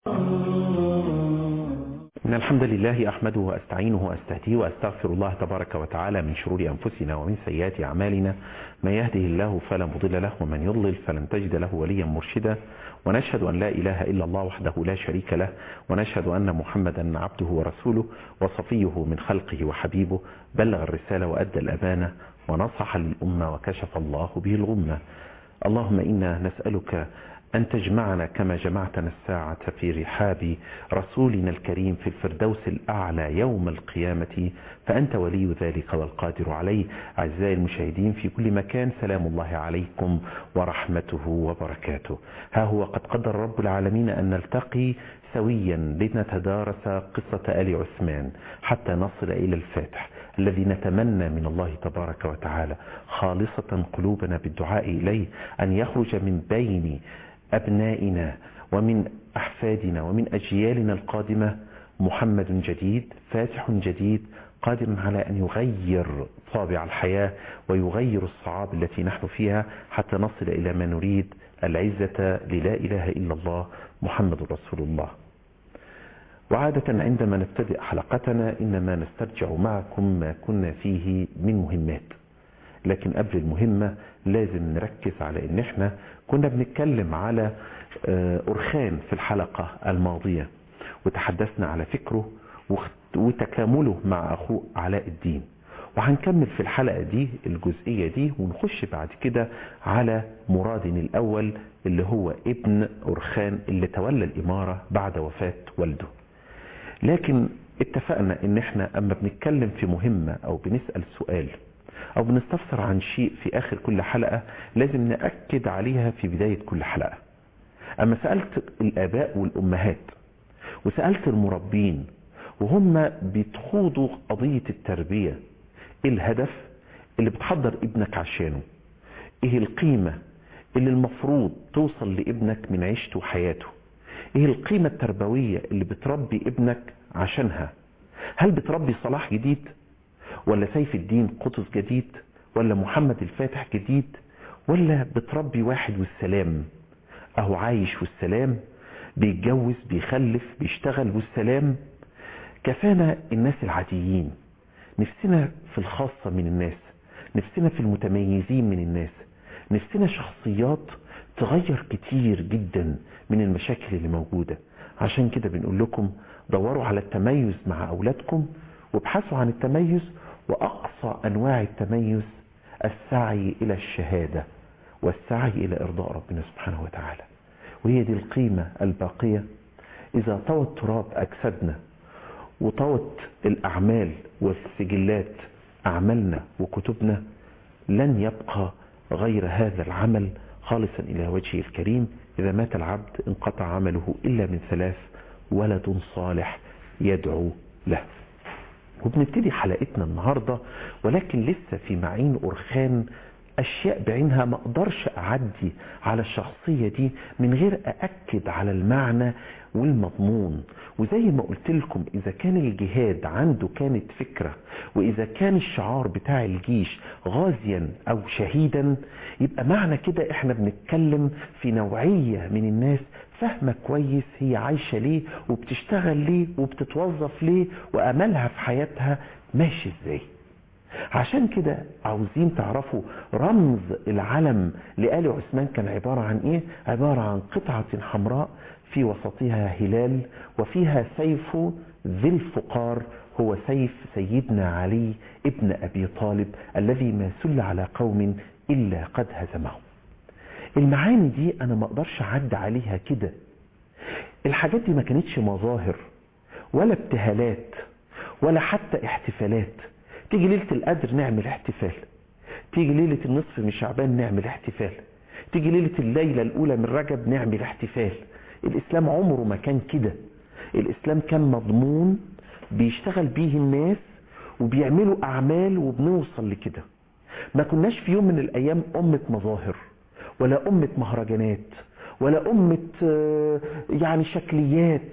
إن الحمد لله أحمده وأستعينه وأستهديه وأستغفر الله تبارك وتعالى من شرور أنفسنا ومن سيئات أعمالنا من يهده الله فلا مضل له ومن يضلل فلن تجد له وليا مرشدا ونشهد أن لا إله إلا الله وحده لا شريك له ونشهد أن محمدا عبده ورسوله وصفيه من خلقه وحبيبه بلغ الرسالة وأدى الأمانة ونصح للأمة وكشف الله به الغمة اللهم إنا نسألك أن تجمعنا كما جمعتنا الساعة في رحاب رسولنا الكريم في الفردوس الأعلى يوم القيامة فأنت ولي ذلك والقادر عليه أعزائي المشاهدين في كل مكان سلام الله عليكم ورحمته وبركاته ها هو قد قدر رب العالمين أن نلتقي سويا لنتدارس قصة آل عثمان حتى نصل إلى الفاتح الذي نتمنى من الله تبارك وتعالى خالصة قلوبنا بالدعاء إليه أن يخرج من بين أبنائنا ومن أحفادنا ومن أجيالنا القادمة محمد جديد فاتح جديد قادر على أن يغير طابع الحياة ويغير الصعاب التي نحن فيها حتى نصل إلى ما نريد العزة للا إله إلا الله محمد رسول الله وعادة عندما نبتدئ حلقتنا إنما نسترجع معكم ما كنا فيه من مهمات لكن قبل المهمة لازم نركز على ان احنا كنا بنتكلم على أرخان في الحلقة الماضية وتحدثنا على فكره وتكامله مع أخوه علاء الدين وهنكمل في الحلقة دي الجزئية دي ونخش بعد كده على مراد الأول اللي هو ابن أرخان اللي تولى الإمارة بعد وفاة والده لكن اتفقنا ان احنا اما بنتكلم في مهمة او بنسأل سؤال او بنستفسر عن شيء في اخر كل حلقة لازم نأكد عليها في بداية كل حلقة اما سألت الاباء والامهات وسألت المربين وهم بتخوضوا قضية التربية ايه الهدف اللي بتحضر ابنك عشانه ايه القيمة اللي المفروض توصل لابنك من عيشته وحياته ايه القيمة التربوية اللي بتربي ابنك عشانها هل بتربي صلاح جديد ولا سيف الدين قطز جديد ولا محمد الفاتح جديد ولا بتربي واحد والسلام اهو عايش والسلام بيتجوز بيخلف بيشتغل والسلام كفانا الناس العاديين نفسنا في الخاصة من الناس نفسنا في المتميزين من الناس نفسنا شخصيات تغير كتير جدا من المشاكل اللي موجودة عشان كده بنقول لكم دوروا على التميز مع أولادكم وابحثوا عن التميز وأقصى أنواع التميز السعي إلى الشهادة والسعي إلى إرضاء ربنا سبحانه وتعالى وهي دي القيمة الباقية إذا طوى التراب أجسادنا وطوت الأعمال والسجلات أعمالنا وكتبنا لن يبقى غير هذا العمل خالصا إلى وجهه الكريم إذا مات العبد انقطع عمله إلا من ثلاث ولد صالح يدعو له وبنبتدي حلقتنا النهاردة ولكن لسه في معين أرخان أشياء بعينها ما أقدرش أعدي على الشخصية دي من غير أأكد على المعنى والمضمون وزي ما قلت لكم إذا كان الجهاد عنده كانت فكرة وإذا كان الشعار بتاع الجيش غازيا أو شهيدا يبقى معنى كده إحنا بنتكلم في نوعية من الناس فاهمة كويس هي عايشة ليه وبتشتغل ليه وبتتوظف ليه وأملها في حياتها ماشي إزاي عشان كده عاوزين تعرفوا رمز العلم لآل عثمان كان عبارة عن ايه عبارة عن قطعة حمراء في وسطها هلال وفيها سيف ذي الفقار هو سيف سيدنا علي ابن أبي طالب الذي ما سل على قوم إلا قد هزمهم المعاني دي أنا ما أقدرش أعد عليها كده الحاجات دي ما كانتش مظاهر ولا ابتهالات ولا حتى احتفالات تيجي ليلة القدر نعمل احتفال تيجي ليلة النصف من شعبان نعمل احتفال تيجي ليلة الليلة الأولى من رجب نعمل احتفال الإسلام عمره ما كان كده الإسلام كان مضمون بيشتغل بيه الناس وبيعملوا أعمال وبنوصل لكده ما كناش في يوم من الأيام أمة مظاهر ولا أمة مهرجانات ولا أمة يعني شكليات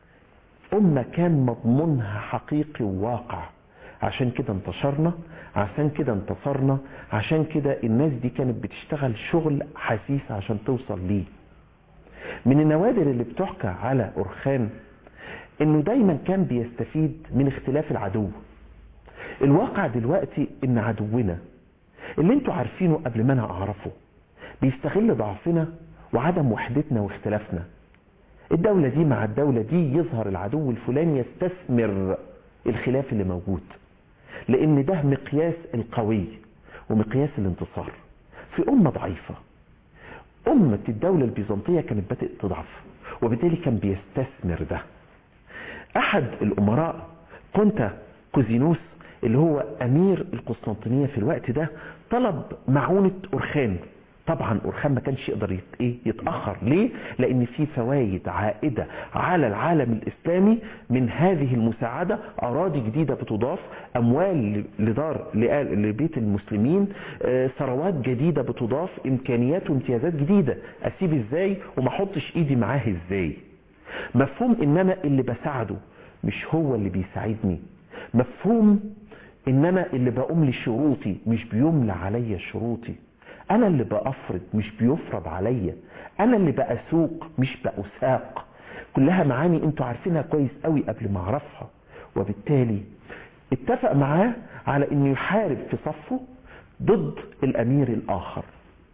أمة كان مضمونها حقيقي وواقع عشان كده انتشرنا عشان كده انتصرنا عشان كده الناس دي كانت بتشتغل شغل حسيس عشان توصل ليه من النوادر اللي بتحكى على أرخان انه دايما كان بيستفيد من اختلاف العدو الواقع دلوقتي ان عدونا اللي انتوا عارفينه قبل ما انا اعرفه بيستغل ضعفنا وعدم وحدتنا واختلافنا الدولة دي مع الدولة دي يظهر العدو الفلاني يستثمر الخلاف اللي موجود لان ده مقياس القوي ومقياس الانتصار في امة ضعيفة امة الدولة البيزنطية كانت بدأت تضعف وبالتالي كان بيستثمر ده احد الامراء كنت كوزينوس اللي هو امير القسطنطينية في الوقت ده طلب معونة اورخان طبعا اورخان ما كانش يقدر يت- ايه يتاخر ليه لان في فوائد عائده على العالم الاسلامي من هذه المساعده اراضي جديده بتضاف اموال لدار لآل- لبيت المسلمين آه، ثروات جديده بتضاف امكانيات وامتيازات جديده اسيب ازاي وما احطش ايدي معاه ازاي مفهوم ان انا اللي بساعده مش هو اللي بيساعدني مفهوم ان انا اللي بقوم لشروطي مش بيملى عليا شروطي انا اللي بافرض مش بيفرض عليا انا اللي باسوق مش باساق كلها معاني انتوا عارفينها كويس قوي قبل ما اعرفها وبالتالي اتفق معاه على انه يحارب في صفه ضد الامير الاخر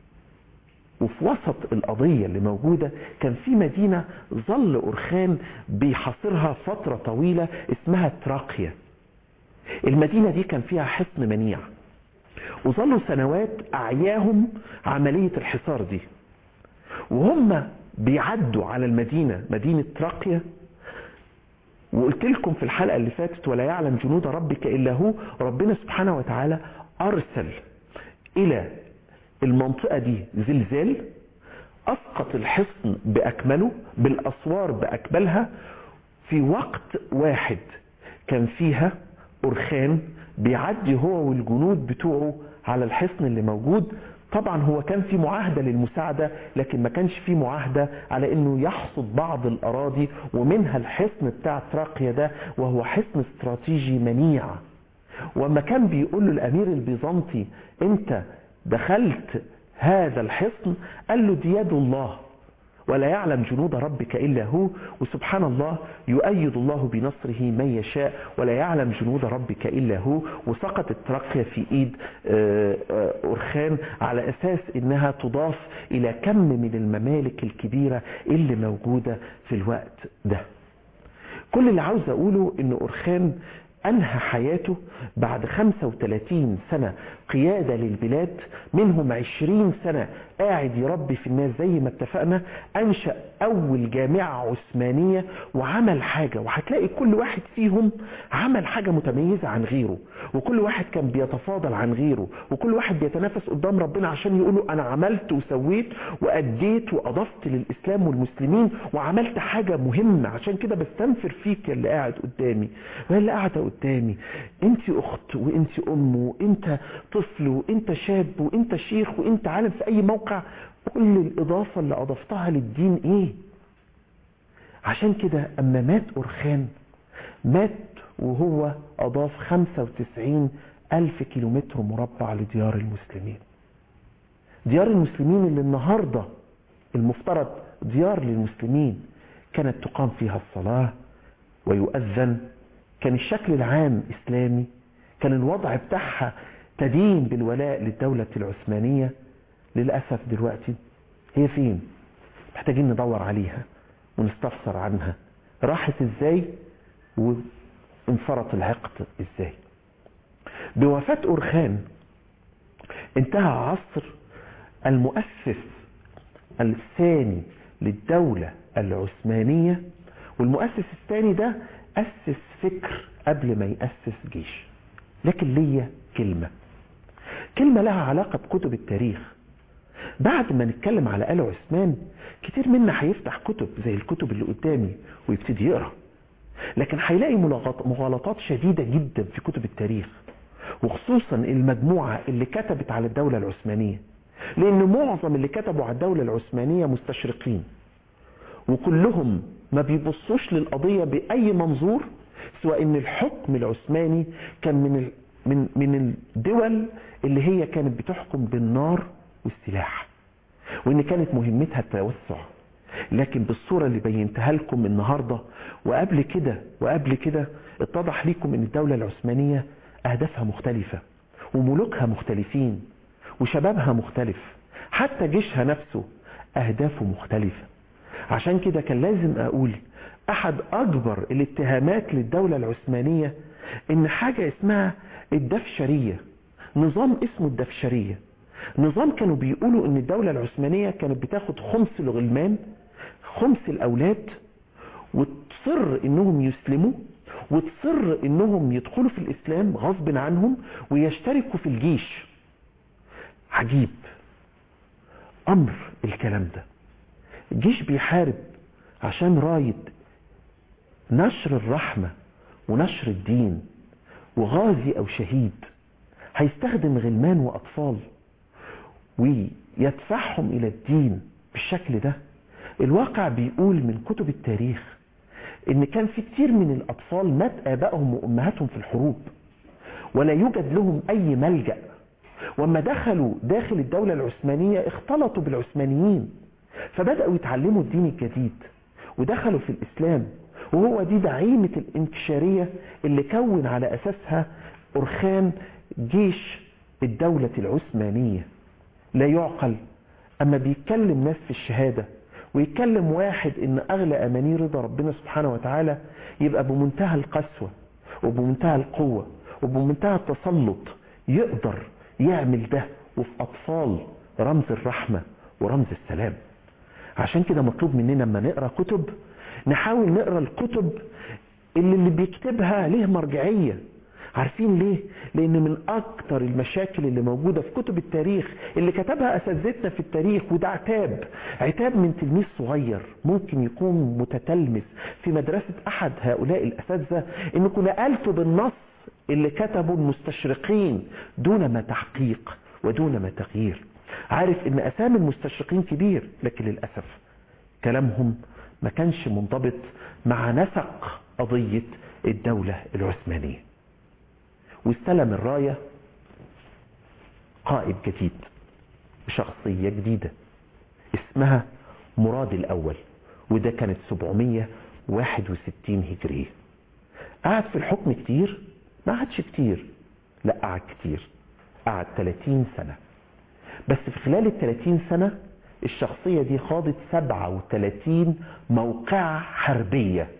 وفي وسط القضية اللي موجودة كان في مدينة ظل أرخان بيحاصرها فترة طويلة اسمها تراقيا المدينة دي كان فيها حصن منيع وظلوا سنوات أعياهم عملية الحصار دي وهم بيعدوا على المدينة مدينة تراقيا وقلت لكم في الحلقة اللي فاتت ولا يعلم جنود ربك إلا هو ربنا سبحانه وتعالى أرسل إلى المنطقة دي زلزال أسقط الحصن بأكمله بالأسوار بأكملها في وقت واحد كان فيها أرخان بيعدي هو والجنود بتوعه على الحصن اللي موجود طبعا هو كان في معاهدة للمساعدة لكن ما كانش في معاهدة على انه يحصد بعض الاراضي ومنها الحصن بتاع تراقيا ده وهو حصن استراتيجي منيع وما كان بيقول له الامير البيزنطي انت دخلت هذا الحصن قال له دي يد الله ولا يعلم جنود ربك إلا هو وسبحان الله يؤيد الله بنصره من يشاء ولا يعلم جنود ربك إلا هو وسقطت ترقية في إيد آه، آه، أرخان على أساس إنها تضاف إلى كم من الممالك الكبيرة اللي موجودة في الوقت ده كل اللي عاوز أقوله إن أرخان أنهى حياته بعد 35 سنة قيادة للبلاد منهم 20 سنة قاعد يربي في الناس زي ما اتفقنا أنشأ أول جامعة عثمانية وعمل حاجة وهتلاقي كل واحد فيهم عمل حاجة متميزة عن غيره وكل واحد كان بيتفاضل عن غيره وكل واحد بيتنافس قدام ربنا عشان يقولوا أنا عملت وسويت وأديت وأضفت للإسلام والمسلمين وعملت حاجة مهمة عشان كده بستنفر فيك يا اللي قاعد قدامي وهي اللي قاعدة قدامي انت أخت وانت أم وانت طفل وانت شاب وانت شيخ وانت عالم في أي موقع كل الإضافة اللي أضفتها للدين إيه عشان كده أما مات أرخان مات وهو أضاف 95 ألف كيلومتر مربع لديار المسلمين ديار المسلمين اللي النهاردة المفترض ديار للمسلمين كانت تقام فيها الصلاة ويؤذن كان الشكل العام إسلامي كان الوضع بتاعها تدين بالولاء للدولة العثمانية للأسف دلوقتي هي فين محتاجين ندور عليها ونستفسر عنها راحت ازاي وانفرط العقد ازاي بوفاة أرخان انتهى عصر المؤسس الثاني للدولة العثمانية والمؤسس الثاني ده أسس فكر قبل ما يأسس جيش لكن ليا كلمة كلمة لها علاقة بكتب التاريخ بعد ما نتكلم على آل عثمان كتير منا هيفتح كتب زي الكتب اللي قدامي ويبتدي يقرأ لكن هيلاقي ملغط- مغالطات شديدة جدا في كتب التاريخ وخصوصا المجموعة اللي كتبت على الدولة العثمانية لأن معظم اللي كتبوا على الدولة العثمانية مستشرقين وكلهم ما بيبصوش للقضية بأي منظور سواء ان الحكم العثماني كان من ال- من من الدول اللي هي كانت بتحكم بالنار والسلاح وان كانت مهمتها التوسع لكن بالصورة اللي بينتها لكم النهاردة وقبل كده وقبل كده اتضح لكم ان الدولة العثمانية اهدافها مختلفة وملوكها مختلفين وشبابها مختلف حتى جيشها نفسه اهدافه مختلفة عشان كده كان لازم اقول احد اكبر الاتهامات للدولة العثمانية ان حاجة اسمها الدفشرية نظام اسمه الدفشرية نظام كانوا بيقولوا ان الدولة العثمانية كانت بتاخد خمس الغلمان خمس الاولاد وتصر انهم يسلموا وتصر انهم يدخلوا في الاسلام غصب عنهم ويشتركوا في الجيش عجيب امر الكلام ده الجيش بيحارب عشان رايد نشر الرحمة ونشر الدين وغازي او شهيد هيستخدم غلمان واطفال ويدفعهم الى الدين بالشكل ده الواقع بيقول من كتب التاريخ ان كان في كتير من الاطفال مات ابائهم وامهاتهم في الحروب ولا يوجد لهم اي ملجأ وما دخلوا داخل الدولة العثمانية اختلطوا بالعثمانيين فبدأوا يتعلموا الدين الجديد ودخلوا في الاسلام وهو دي دعيمة الانكشارية اللي كون على اساسها ارخان جيش الدولة العثمانية لا يعقل اما بيتكلم ناس في الشهادة ويتكلم واحد ان اغلى اماني رضا ربنا سبحانه وتعالى يبقى بمنتهى القسوة وبمنتهى القوة وبمنتهى التسلط يقدر يعمل ده وفي اطفال رمز الرحمة ورمز السلام عشان كده مطلوب مننا لما نقرا كتب نحاول نقرا الكتب اللي اللي بيكتبها ليه مرجعيه عارفين ليه لان من اكتر المشاكل اللي موجودة في كتب التاريخ اللي كتبها اساتذتنا في التاريخ وده عتاب عتاب من تلميذ صغير ممكن يكون متتلمذ في مدرسة احد هؤلاء الاساتذة انكم نقلتوا بالنص اللي كتبوا المستشرقين دون ما تحقيق ودون ما تغيير عارف ان اسامي المستشرقين كبير لكن للاسف كلامهم ما كانش منضبط مع نسق قضية الدولة العثمانية واستلم الراية قائد جديد بشخصية جديدة اسمها مراد الأول وده كانت 761 هجرية قعد في الحكم كتير ما قعدش كتير لا قعد كتير قعد 30 سنة بس في خلال ال 30 سنة الشخصية دي خاضت 37 موقعة حربية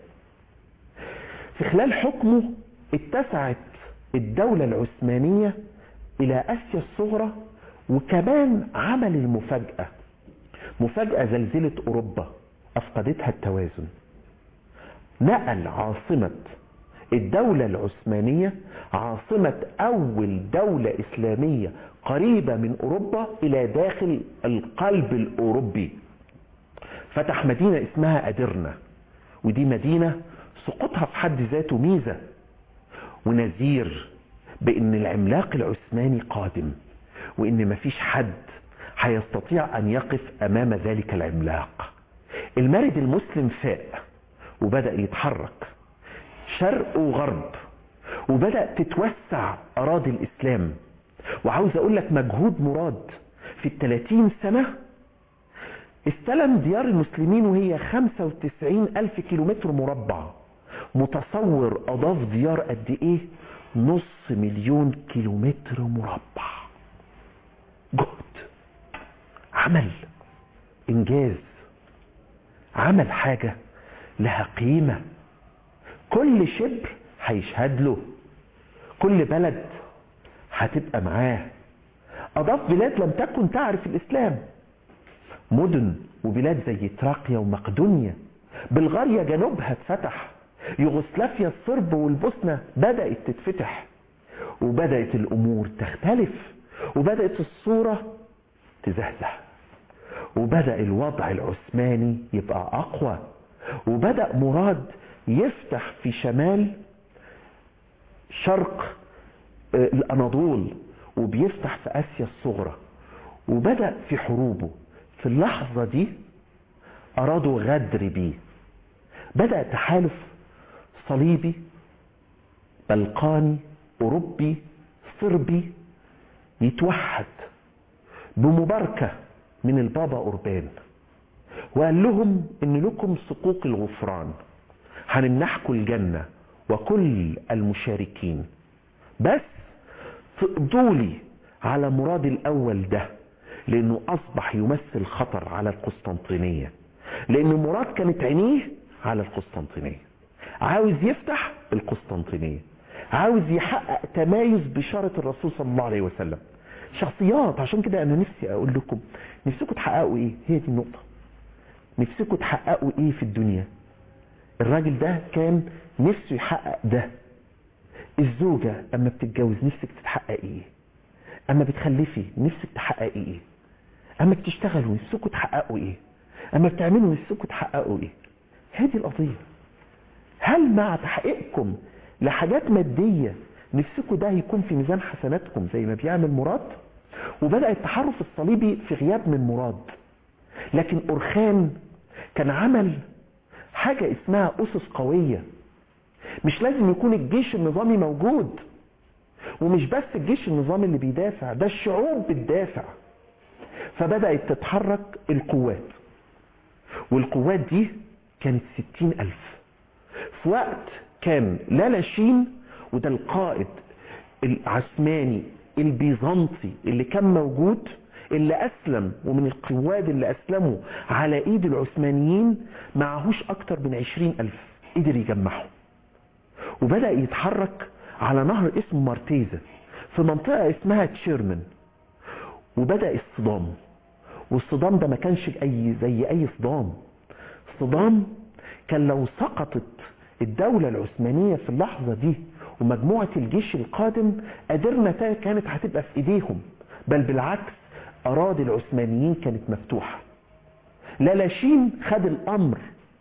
في خلال حكمه اتسعت الدولة العثمانية إلى آسيا الصغرى وكمان عمل المفاجأة مفاجأة زلزلة أوروبا أفقدتها التوازن نقل عاصمة الدولة العثمانية عاصمة أول دولة إسلامية قريبة من أوروبا إلى داخل القلب الأوروبي فتح مدينة اسمها أدرنا ودي مدينة سقوطها في حد ذاته ميزة ونذير بان العملاق العثماني قادم وان مفيش حد هيستطيع ان يقف امام ذلك العملاق المارد المسلم فاق وبدأ يتحرك شرق وغرب وبدأ تتوسع اراضي الاسلام وعاوز اقول لك مجهود مراد في الثلاثين سنة استلم ديار المسلمين وهي 95 ألف كيلومتر مربع متصور أضاف ديار قد إيه نص مليون كيلومتر مربع جهد عمل إنجاز عمل حاجة لها قيمة كل شبر هيشهد له كل بلد هتبقى معاه أضاف بلاد لم تكن تعرف الإسلام مدن وبلاد زي تراقيا ومقدونيا بلغاريا جنوبها اتفتح يوغوسلافيا الصرب والبوسنة بدأت تتفتح وبدأت الأمور تختلف وبدأت الصورة تزهزه وبدأ الوضع العثماني يبقى أقوى وبدأ مراد يفتح في شمال شرق الأناضول وبيفتح في آسيا الصغرى وبدأ في حروبه في اللحظة دي أرادوا غدر بيه بدأ تحالف صليبي بلقاني أوروبي صربي يتوحد بمباركة من البابا أوربان وقال لهم ان لكم صكوك الغفران هنمنحكم الجنة وكل المشاركين بس تقضوا لي على مراد الاول ده لانه اصبح يمثل خطر على القسطنطينية لان مراد كانت عينيه على القسطنطينية عاوز يفتح القسطنطينية عاوز يحقق تمايز بشارة الرسول صلى الله عليه وسلم شخصيات عشان كده انا نفسي اقول لكم نفسكم تحققوا ايه هي دي النقطة نفسكم تحققوا ايه في الدنيا الراجل ده كان نفسه يحقق ده الزوجة اما بتتجوز نفسك تتحقق ايه اما بتخلفي نفسك تحققي ايه اما بتشتغلوا نفسكم تحققوا ايه اما بتعملوا نفسكم تحققوا ايه هذه القضية هل مع تحقيقكم لحاجات مادية نفسكم ده يكون في ميزان حسناتكم زي ما بيعمل مراد وبدأ التحرف الصليبي في غياب من مراد لكن أرخان كان عمل حاجة اسمها أسس قوية مش لازم يكون الجيش النظامي موجود ومش بس الجيش النظامي اللي بيدافع ده الشعوب بتدافع فبدأت تتحرك القوات والقوات دي كانت ستين ألف في وقت كان لالاشين وده القائد العثماني البيزنطي اللي كان موجود اللي أسلم ومن القواد اللي أسلموا على إيد العثمانيين معهوش أكتر من عشرين ألف قدر يجمعهم وبدأ يتحرك على نهر اسمه مارتيزا في منطقة اسمها تشيرمن وبدأ الصدام والصدام ده ما كانش أي زي أي صدام صدام كان لو سقطت الدولة العثمانية في اللحظة دي ومجموعة الجيش القادم قدرنا كانت هتبقى في ايديهم بل بالعكس اراضي العثمانيين كانت مفتوحة لالاشين خد الامر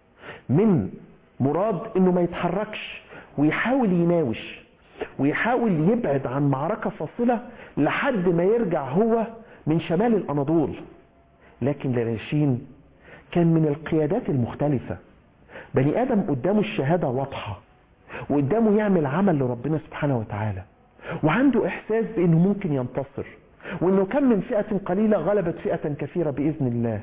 من مراد انه ما يتحركش ويحاول يناوش ويحاول يبعد عن معركة فاصلة لحد ما يرجع هو من شمال الاناضول لكن لالاشين كان من القيادات المختلفة بني ادم قدامه الشهادة واضحة وقدامه يعمل عمل لربنا سبحانه وتعالى وعنده احساس بانه ممكن ينتصر وانه كم من فئة قليلة غلبت فئة كثيرة باذن الله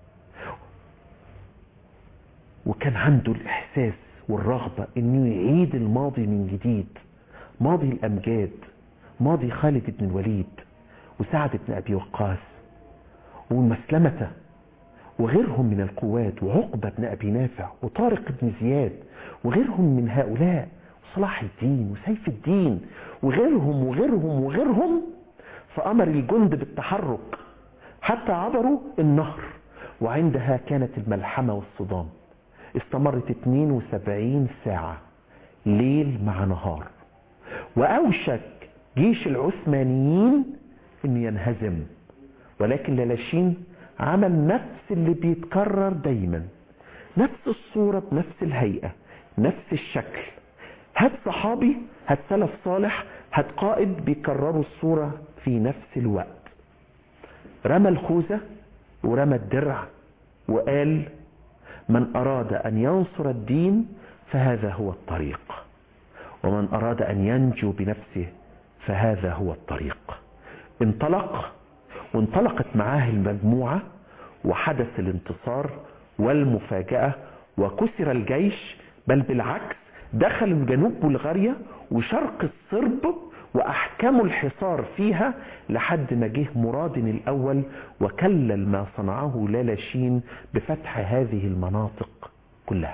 وكان عنده الاحساس والرغبة انه يعيد الماضي من جديد ماضي الامجاد ماضي خالد بن الوليد وسعد بن ابي وقاص ومسلمة وغيرهم من القوات وعقبة بن أبي نافع وطارق بن زياد وغيرهم من هؤلاء وصلاح الدين وسيف الدين وغيرهم وغيرهم وغيرهم فأمر الجند بالتحرك حتى عبروا النهر وعندها كانت الملحمة والصدام استمرت 72 ساعة ليل مع نهار وأوشك جيش العثمانيين أن ينهزم ولكن لالاشين عمل نفس اللي بيتكرر دايما نفس الصورة بنفس الهيئة نفس الشكل هات صحابي هات سلف صالح هات قائد بيكرروا الصورة في نفس الوقت رمى الخوذة ورمى الدرع وقال من أراد أن ينصر الدين فهذا هو الطريق ومن أراد أن ينجو بنفسه فهذا هو الطريق انطلق وانطلقت معاه المجموعة وحدث الانتصار والمفاجأة وكسر الجيش بل بالعكس دخلوا جنوب بلغاريا وشرق الصرب وأحكموا الحصار فيها لحد ما جه مراد الأول وكلل ما صنعه لالاشين بفتح هذه المناطق كلها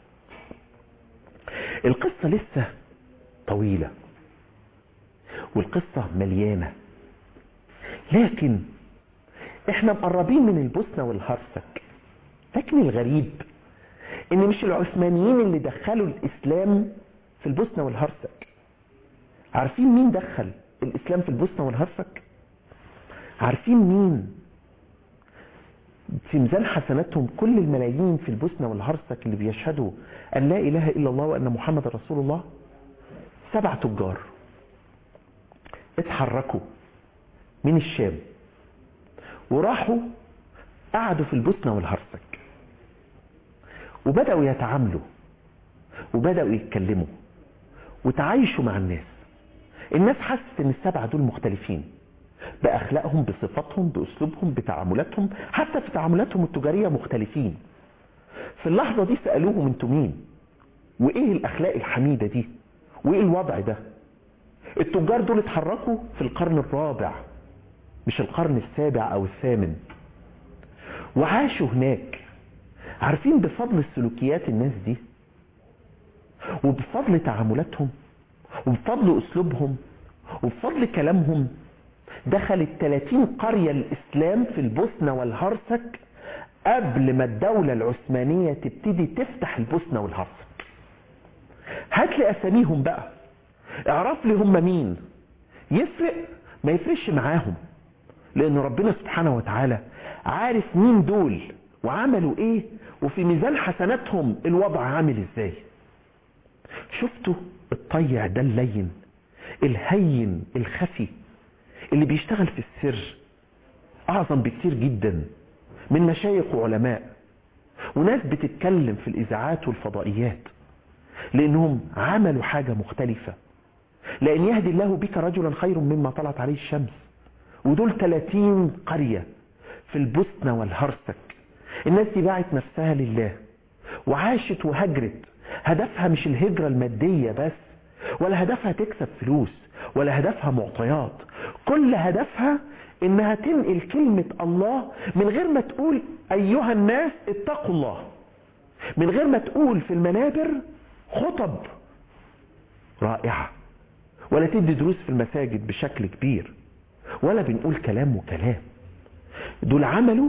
القصة لسه طويلة والقصة مليانة لكن احنا مقربين من البوسنة والهرسك لكن الغريب ان مش العثمانيين اللي دخلوا الاسلام في البوسنة والهرسك عارفين مين دخل الاسلام في البوسنة والهرسك عارفين مين في ميزان حسناتهم كل الملايين في البوسنة والهرسك اللي بيشهدوا ان لا اله الا الله وان محمد رسول الله سبع تجار اتحركوا من الشام وراحوا قعدوا في البوسنة والهرسك وبدأوا يتعاملوا وبدأوا يتكلموا وتعايشوا مع الناس الناس حست ان السبعة دول مختلفين باخلاقهم بصفاتهم باسلوبهم بتعاملاتهم حتى في تعاملاتهم التجاريه مختلفين في اللحظه دي سالوهم انتوا مين وايه الاخلاق الحميده دي وايه الوضع ده التجار دول اتحركوا في القرن الرابع مش القرن السابع او الثامن وعاشوا هناك عارفين بفضل سلوكيات الناس دي وبفضل تعاملاتهم وبفضل اسلوبهم وبفضل كلامهم دخلت 30 قرية الاسلام في البوسنة والهرسك قبل ما الدولة العثمانية تبتدي تفتح البوسنة والهرسك هات لي اساميهم بقى اعرف لي هم مين يفرق ما يفرقش معاهم لان ربنا سبحانه وتعالى عارف مين دول وعملوا ايه وفي ميزان حسناتهم الوضع عامل ازاي شفتوا الطيع ده اللين الهين الخفي اللي بيشتغل في السر اعظم بكتير جدا من مشايخ وعلماء وناس بتتكلم في الاذاعات والفضائيات لانهم عملوا حاجة مختلفة لان يهدي الله بك رجلا خير مما طلعت عليه الشمس ودول 30 قرية في البوسنة والهرسك الناس دي باعت نفسها لله وعاشت وهجرت هدفها مش الهجرة المادية بس ولا هدفها تكسب فلوس ولا هدفها معطيات كل هدفها انها تنقل كلمة الله من غير ما تقول ايها الناس اتقوا الله من غير ما تقول في المنابر خطب رائعة ولا تدي دروس في المساجد بشكل كبير ولا بنقول كلام وكلام دول عملوا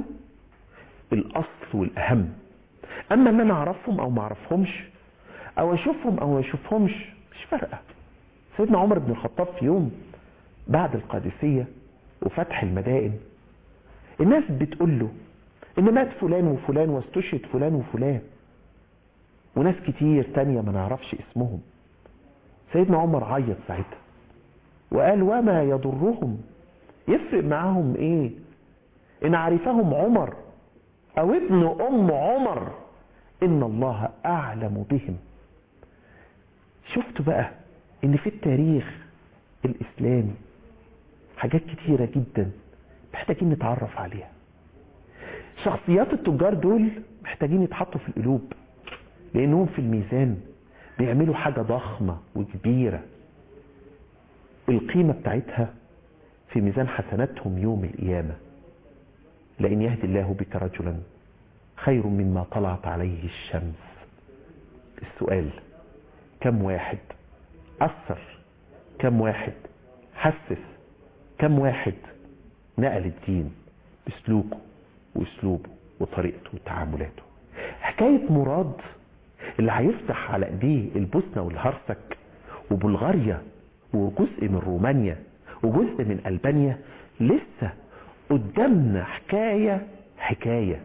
الاصل والاهم اما ان انا اعرفهم او ما اعرفهمش او اشوفهم او ما اشوفهمش مش فارقه سيدنا عمر بن الخطاب في يوم بعد القادسيه وفتح المدائن الناس بتقول له ان مات فلان وفلان واستشهد فلان وفلان وناس كتير تانية ما نعرفش اسمهم سيدنا عمر عيط ساعتها وقال وما يضرهم يفرق معاهم ايه ان عرفهم عمر او ابن ام عمر ان الله اعلم بهم شفتوا بقى ان في التاريخ الاسلامي حاجات كتيرة جدا محتاجين نتعرف عليها شخصيات التجار دول محتاجين يتحطوا في القلوب لانهم في الميزان بيعملوا حاجة ضخمة وكبيرة القيمة بتاعتها في ميزان حسناتهم يوم القيامة لأن يهدي الله بك رجلا خير مما طلعت عليه الشمس السؤال كم واحد أثر كم واحد حسس كم واحد نقل الدين بسلوكه واسلوبه وطريقته وتعاملاته حكاية مراد اللي هيفتح على ايديه البوسنة والهرسك وبلغاريا وجزء من رومانيا وجزء من ألبانيا لسه قدامنا حكاية حكاية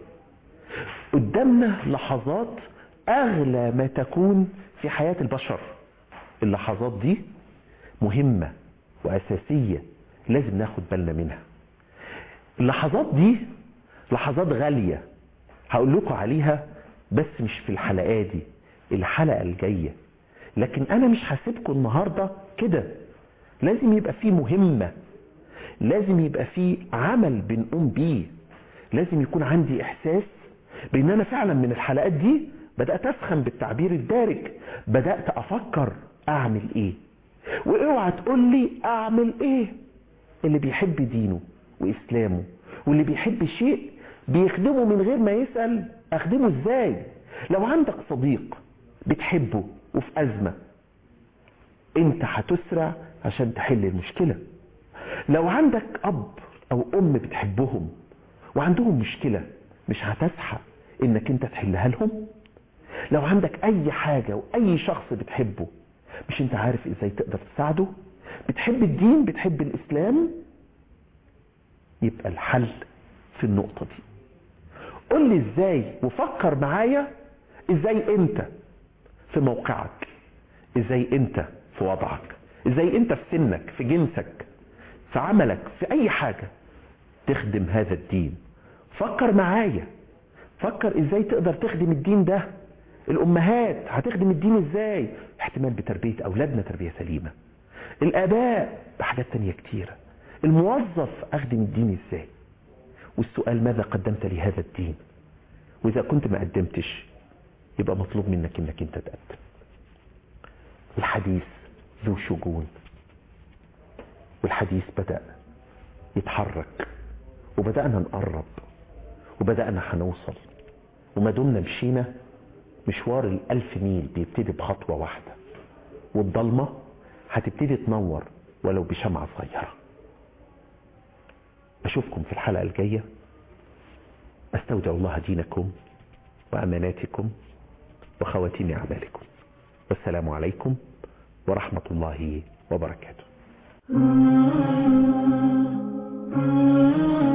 قدامنا لحظات أغلى ما تكون في حياة البشر اللحظات دي مهمة وأساسية لازم ناخد بالنا منها اللحظات دي لحظات غالية هقول لكم عليها بس مش في الحلقات دي الحلقة الجاية لكن أنا مش هسيبكم النهاردة كده لازم يبقى فيه مهمة لازم يبقى فيه عمل بنقوم بيه لازم يكون عندي إحساس بأن أنا فعلا من الحلقات دي بدأت أسخن بالتعبير الدارج بدأت أفكر أعمل إيه واوعى تقول لي أعمل إيه اللي بيحب دينه وإسلامه واللي بيحب شيء بيخدمه من غير ما يسأل أخدمه إزاي لو عندك صديق بتحبه وفي أزمة انت هتسرع عشان تحل المشكلة لو عندك اب او ام بتحبهم وعندهم مشكلة مش هتسعى انك انت تحلها لهم لو عندك اي حاجة واي شخص بتحبه مش انت عارف ازاي تقدر تساعده بتحب الدين بتحب الاسلام يبقى الحل في النقطة دي قول لي ازاي وفكر معايا ازاي انت في موقعك ازاي انت في وضعك ازاي انت في سنك في جنسك في عملك في اي حاجة تخدم هذا الدين فكر معايا فكر ازاي تقدر تخدم الدين ده الامهات هتخدم الدين ازاي احتمال بتربية اولادنا تربية سليمة الاباء بحاجات تانية كتيرة الموظف اخدم الدين ازاي والسؤال ماذا قدمت لهذا الدين واذا كنت ما قدمتش يبقى مطلوب منك انك انت تقدم الحديث ذو شجون والحديث بدأ يتحرك وبدأنا نقرب وبدأنا هنوصل وما دمنا مشينا مشوار الألف ميل بيبتدي بخطوة واحدة والضلمة هتبتدي تنور ولو بشمعة صغيرة أشوفكم في الحلقة الجاية أستودع الله دينكم وأماناتكم وخواتيم أعمالكم والسلام عليكم ورحمة الله وبركاته